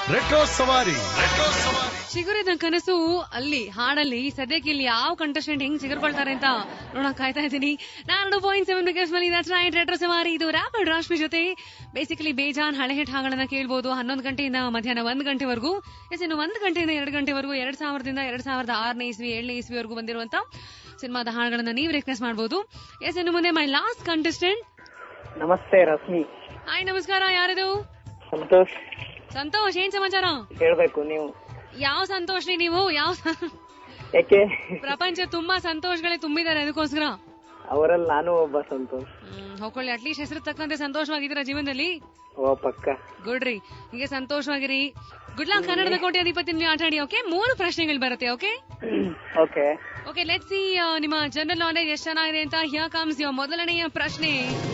Retro ಸವಾರಿ retro ಸವಾರಿ ಚಿಗುರಿದ ಕನಸು ಅಲ್ಲಿ ಹಾಡಲ್ಲಿ ಸದ್ಯಕ್ಕೆ ಇಲ್ಲಿ ಯಾವ ಕಂಟೆಸ್ಟೆಂಟ್ ಹೆಂಗ್ ಚಿಗುರ್ಕೊಳ್ತಾರೆ ಅಂತ ನೋಡಕ್ ಕಾಯ್ತಾ ಇದ್ದೀನಿ ನಾನು point seven because money that's right retro ಸವಾರಿ ಇದು ರ್ಯಾಪಿಡ್ ರಾಶ್ಮಿ ಜೊತೆ ಬೇಸಿಕಲಿ ಬೇಜಾನ್ ಹಳೆ ಹಿಟ್ ಹಾಗಳನ್ನ ಕೇಳ್ಬೋದು ಹನ್ನೊಂದು ಗಂಟೆಯಿಂದ ಮಧ್ಯಾಹ್ನ ಒಂದ್ ಗಂಟೆವರೆಗೂ ಎಸ್ ಇನ್ನು ಒಂದ್ ಗಂಟೆಯಿಂದ ಎರಡು ಗಂಟೆವರೆಗೂ ಎರಡ್ ಸಾವಿರದಿಂದ ಎರಡ್ ಸಾವಿರದ ಆರನೇ ಇಸ್ವಿ ಏಳನೇ ಇಸ್ವಿವರೆಗೂ ಬಂದಿರುವಂತ ಸಿನಿಮಾದ ಹಾಡುಗಳನ್ನ ನೀವು ರಿಕ್ವೆಸ್ಟ್ ಮಾಡಬಹುದು ಎಸ್ ಇನ್ನು ಮುಂದೆ ಮೈ ಲಾಸ್ಟ್ ಕಂಟೆಸ್ಟೆಂಟ್ ನಮಸ್ತೆ ರಶ್ಮಿ ಹಾಯ್ ನಮಸ್ಕಾರ ಯಾರಿದು ಸಂತೋಷ್ ಸಂತೋಷ್ ಏನ್ ಸಮಾಚಾರ ಹೇಳ್ಬೇಕು ನೀವು ಯಾವ ಸಂತೋಷ್ ರೀ ನೀವು ಯಾವ ಸ- ಯಾಕೆ ಪ್ರಪಂಚ ತುಂಬಾ ಸಂತೋಷಗಳೇ ತುಂಬಿದ್ದಾರೆ ಅದಕ್ಕೋಸ್ಕರ ಅವರಲ್ಲಿ ನಾನು ಒಬ್ಬ ಸಂತೋಷ್ ಹ್ಮ್, ಹೊಕ್ಕೊಳ್ಳಿ ಅಟ್ಲೀಸ್ಟ್ ಹೆಸರು ತಕ್ಕಂತೆ ಸಂತೋಷವಾಗಿದ್ದೀರಾ ಜೀವನದಲ್ಲಿ ಓ ಪಕ್ಕ ಗುಡ್ ರೀ ಹೀಗೆ ಸಂತೋಷವಾಗಿರಿ ಗುಡ್ ಲಕ್ ಕನ್ನಡದ ಕೋಟೆ ಅಧಿಪತಿ ನೀವು ಆಟ ಆಡಿ ಓಕೆ ಮೂರು ಪ್ರಶ್ನೆಗಳು ಬರುತ್ತೆ okay okay okay let see ನಿಮ್ಮ ಜನರಲ್ ನಾಲೆಜ್ ಎಷ್ಟು ಚೆನ್ನಾಗಿದೆ ಅಂತ ಹಿಯರ್ ಕಮ್ಸ್ ಯುವರ್ ಮೊದಲನೆಯ ಪ್ರಶ್ನೆ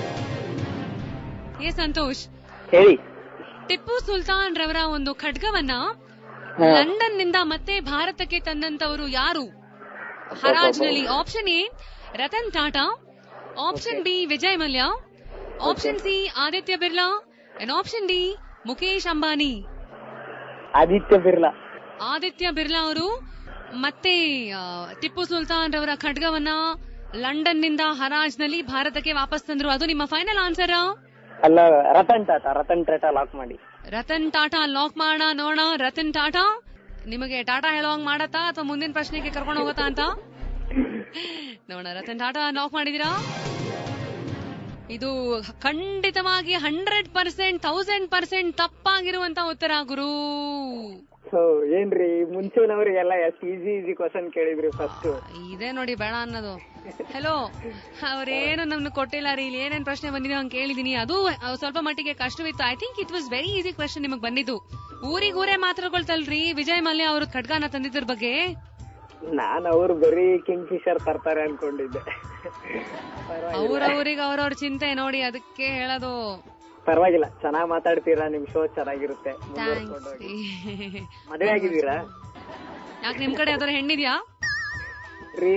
ಏ ಸಂತೋಷ್ ಹೇಳಿ ಟಿಪ್ಪು ಸುಲ್ತಾನ್ ರವರ ಒಂದು ಖಡ್ಗವನ್ನ ಹಾ. ಲಂಡನ್ ನಿಂದ ಮತ್ತೆ ಭಾರತಕ್ಕೆ ತಂದಂತವರು ಯಾರು ಹರಾಜ್ನಲ್ಲಿ option A Ratan Tata option B Vijay Mallya option C Aditya Birla and option D Mukesh Ambani Aditya Birla Aditya Birla ಅವರು ಮತ್ತೆ ಆ, ಟಿಪ್ಪು ಸುಲ್ತಾನ್ ರವರ ಖಡ್ಗವನ್ನ ಲಂಡನ್ ನಿಂದ ಹರಾಜ್ನಲ್ಲಿ ಭಾರತಕ್ಕೆ ವಾಪಸ್ ತಂದ್ರು ಅದು ನಿಮ್ಮ ಫೈನಲ್ ಆನ್ಸರ್ ಅಲ್ಲ ರತನ್ ಟಾಟಾ ರತನ್ ಟಾಟಾ ಲಾಕ್ ಮಾಡಿ ರತನ್ ಟಾಟಾ ಲಾಕ್ ಮಾಡೋಣ ನೋಡೋಣ ರತನ್ ಟಾಟಾ ನಿಮಗೆ ಟಾಟಾ ಹೇಳೋಂಗ್ ಮಾಡತ್ತಾ ಅಥವಾ ಮುಂದಿನ ಪ್ರಶ್ನೆಗೆ ಕರ್ಕೊಂಡು ಹೋಗತ್ತಾ ಅಂತ ನೋಡೋಣ ರತನ್ ಟಾಟಾ ಲಾಕ್ ಮಾಡಿದೀರಾ ಇದು ಖಂಡಿತವಾಗಿ ಹಂಡ್ರೆಡ್ ಪರ್ಸೆಂಟ್ ಥೌಸಂಡ್ ಪರ್ಸೆಂಟ್ ತಪ್ಪಾಗಿರುವಂತ ಉತ್ತರ ಗುರು ಸೊ ಏನ್ರಿ ಮುಂಚೆನವರಿಗೆಲ್ಲ ಎಷ್ಟು ಈಸಿ ಈಸಿ ಕ್ವಶನ್ ಕೇಳಿದ್ರಿ ಫಸ್ಟ್ ಇದೇ ನೋಡಿ ಬೇಡ ಅನ್ನೋದು ಹಲೋ ಅವ್ರೇನು ನಮ್ಗೆ ಕೊಟ್ಟಿಲ್ಲ ರೀ ಇಲ್ಲಿ ಏನೇನ್ ಪ್ರಶ್ನೆ ಬಂದಿದೆ ಹಂಗೆ ಕೇಳಿದೀನಿ ಅದು ಅಹ್, ಸ್ವಲ್ಪ ಮಟ್ಟಿಗೆ ಕಷ್ಟವಿತ್ತು I think it was very easy question ನಿಮಗೆ ಬಂದಿದ್ದು ಊರಿಗೂರೇ ಮಾತ್ರಗೊಳ್ತಲ್ರಿ ವಿಜಯ್ ಮಲ್ಯ ಅವರು ಖಡ್ಗಾನ ತಂದಿದ್ರ ಬಗ್ಗೆ ನಾನ್ ಅವ್ರು ಬರೀ ಕಿಂಗ್ ಫಿಶರ್ ತರ್ತಾರೆ ಅನ್ಕೊಂಡಿದ್ದೆ ಪರವಾಗಿಲ್ಲ ಅವ್ರವ್ರಿಗೆ ಅವ್ರವ್ರ ಚಿಂತೆ ನೋಡಿ ಅದಕ್ಕೆ ಹೇಳೋದು ಪರವಾಗಿಲ್ಲ ಚೆನ್ನಾಗ್ ಮಾತಾಡ್ತೀರಾ ನಿಮ್ ಶೋ ಚೆನ್ನಾಗಿರುತ್ತೆ ಮುಂದುವರ್ಸ್ಕೊಂಡು ಹೋಗಿ. ಮದ್ವೆ ಆಗಿದ್ದೀರಾ ಯಾಕೆ ನಿಮ್ ಕಡೆ ಯಾವ್ದಾರ ಹೆಣ್ಣಿದ್ಯಾ ರೀ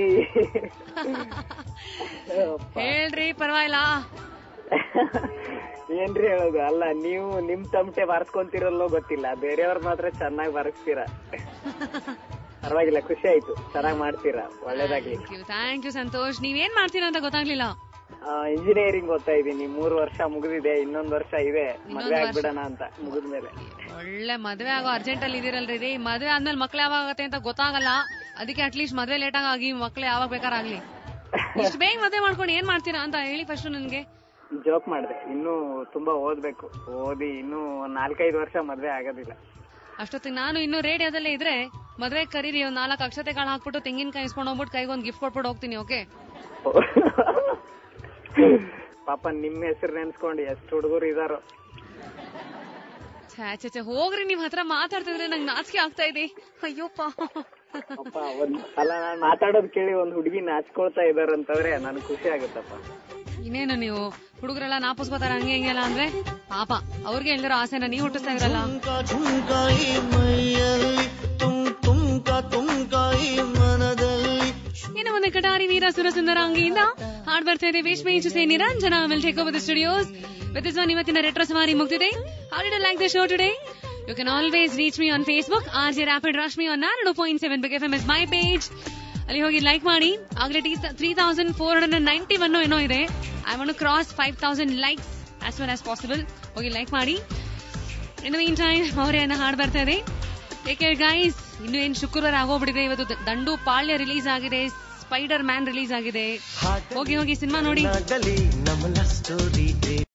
ಹೇಳ್ರಿ ಪರವಾಗಿಲ್ಲ ಏನ್ರಿ ಹೇಳೋದು ಅಲ್ಲ ನೀವು ನಿಮ್ ತಮಟೆ ಬಾರಿಸ್ಕೊಂತಿರಲ್ಲೋ ಗೊತ್ತಿಲ್ಲ ಬೇರೆಯವ್ರ ಮಾತ್ರ ಚೆನ್ನಾಗಿ ಬಾರಿಸ್ತೀರಾ ಪರವಾಗಿಲ್ಲ ಖುಷಿ ಆಯ್ತು ಚೆನ್ನಾಗ್ ಮಾಡ್ತೀರಾ ಒಳ್ಳೇದಾಗ್ಲಿ thank you thank you Santosh ನೀವೇನ್ ಮಾಡ್ತೀರಾ ಅಂತ ಗೊತ್ತಾಗ್ಲಿಲ್ಲ ಇಂಜಿನಿಯರಿಂಗ್ ಓದ್ತಾ ಇದ್ದೀನಿ ಮೂರು ವರ್ಷ ಮುಗಿದಿದೆ ಇನ್ನೊಂದ್ ವರ್ಷ ಇದೆ ಮದ್ವೆ ವರ್ಷ. ಆಗ್ಬಿಡೋಣ ಅಂತ ಮುಗಿದ್ಮೇಲೆ ಒಳ್ಳೆ ಮದ್ವೆ ಆಗೋ ಅರ್ಜೆಂಟ್ ಅಲ್ಲಿ ಇದೀರಲ್ರಿ ರೀ ಮದ್ವೆ ಆದ್ಮೇಲೆ ಮಕ್ಳು ಯಾವಾಗ ಆಗತ್ತೆ ಅಂತ ಗೊತ್ತಾಗಲ್ಲ ಅದಕ್ಕೆ ಅಟ್ಲೀಸ್ಟ್ ಮದ್ವೆ ಲೇಟ್ ಆಗಿ ಮಕ್ಳು ಯಾವಾಗ ಬೇಕಾರಾಗ್ಲಿ ಇಷ್ಟು ಬೇಗ ಮದ್ವೆ ಮಾಡ್ಕೊಂಡು ಏನ್ ಮಾಡ್ತೀರಾ ಅಂತ ಹೇಳಿ ಫಸ್ಟ್ ನನ್ಗೆ ಜೋಕ್ ಮಾಡಿದೆ ಇನ್ನೂ ತುಂಬಾ ಓದ್ಬೇಕು ಓದಿ ಇನ್ನೂ ಒಂದ್ ನಾಲ್ಕೈದು ವರ್ಷ ಮದ್ವೆ ಆಗೋದಿಲ್ಲ ಅಷ್ಟೊತ್ತಿಗೆ ನಾನು ಇನ್ನೂ ರೇಡಿಯೋದಲ್ಲೇ ಇದ್ರೆ ಮದ್ವೆ ಕರೀರಿ ಒಂದ್ ನಾಲ್ಕು ಅಕ್ಷತೆ ಕಾಳು ಹಾಕ್ಬಿಟ್ಟು ತೆಂಗಿನಕಾಯಿ ಇಸ್ಕೊಂಡು ಹೋಗ್ಬಿಟ್ಟು ಕೈಗೆ ಒಂದ್ ಗಿಫ್ಟ್ ಕೊಟ್ಬಿಟ್ಟು ಹೋಗ್ತೀನಿ ಓಕೆ ಪಾಪ ನಿಮ್ ಹೆಸರು ನೆನ್ಸ್ಕೊಂಡು ಎಷ್ಟು ಹುಡುಗರು ಇದಾರೋ ಛೇ ಛೇ ಛೇ ಹೋಗ್ರಿ ನೀವ್ ಹತ್ರ ಮಾತಾಡ್ತಿದ್ರೆ ನಂಗೆ ನಾಚಿಕೆ ಆಗ್ತಾ ಇದೆ ಅಯ್ಯೋಪ್ಪ ಅಪ್ಪ ಒಂದ್ ಅಲ್ಲ ನಾನ್ ಮಾತಾಡೋದ್ ಕೇಳಿ ಒಂದ್ ಹುಡುಗಿ ನಾಚ್ಕೊಳ್ತಾ ಇದಾರಂತಂದ್ರೆ ನನ್ಗೆ ಖುಷಿ ಆಗುತ್ತಪ್ಪ ಇನ್ನೇನು ನೀವು ಹುಡುಗರೆಲ್ಲ ನಾಪಸ್ಕೋತಾರ ಹಂಗೆ ಹಿಂಗೆಲ್ಲ ಅಂದ್ರೆ ಪಾಪ ಅವ್ರಿಗೆ ಎಲ್ದಿರೋ ಆಸೆನ ನೀವು ಹುಟ್ಟಿಸ್ತಾ ಇದ್ರಲ್ಲ ತುಮ್ಕ ತುಮ್ಕಾಯಿ ಮೈಯಲ್ಲಿ ತುಮ್ ತುಮ್ಕ ತುಮ್ಕಾಯಿ ಮನದಲ್ಲಿ ಇನ್ನು ಮುಂದೆ ಕಟಾರಿ ವೀರ ಸುರಸುಂದರ ಅಂಗಿಯಿಂದ ಹಾಡ್ ಬರ್ತಾ ಇದೆ ವೇಶ್ಮೆ ಜೊತೆ Niranjana will take over the studios with is one ಇವತ್ತಿನ ರೆಟ್ರೋ ಸವಾರಿ ಮುಗ್ದಿದೆ how did like the show today you can always reach me on Facebook R J rapid Rashmi on Narayana point seven big F M S my page ಅಲ್ಲಿ ಹೋಗಿ like ಮಾಡಿ ಆಗ್ಲೇ three thousand four hundred ninety one ಏನೋ ಇದೆ I want cross five thousand likes as well as possible ಹೋಗಿ like ಮಾಡಿ ಇನ್ನು mean time ಅವರೇನ ಹಾಡ್ ಬರ್ತಾ ಇದೆ ಏಕೆ ಗೈಸ್ ಇನ್ನು ಏನ್ ಶುಕ್ರವಾರ ಆಗೋಗ್ಬಿಟ್ಟಿದೆ ಇವತ್ತು ದ- ದಂಡು ಪಾಳ್ಯ ರಿಲೀಸ್ ಆಗಿದೆ ಸ್ಪೈಡರ್ ಮ್ಯಾನ್ ರಿಲೀಸ್ ಆಗಿದೆ ಹೋಗಿ ಹೋಗಿ ಸಿನಿಮಾ ನೋಡಿ ನಗಲಿ ನಮ್ಮಲ ಸ್ಟೋರಿ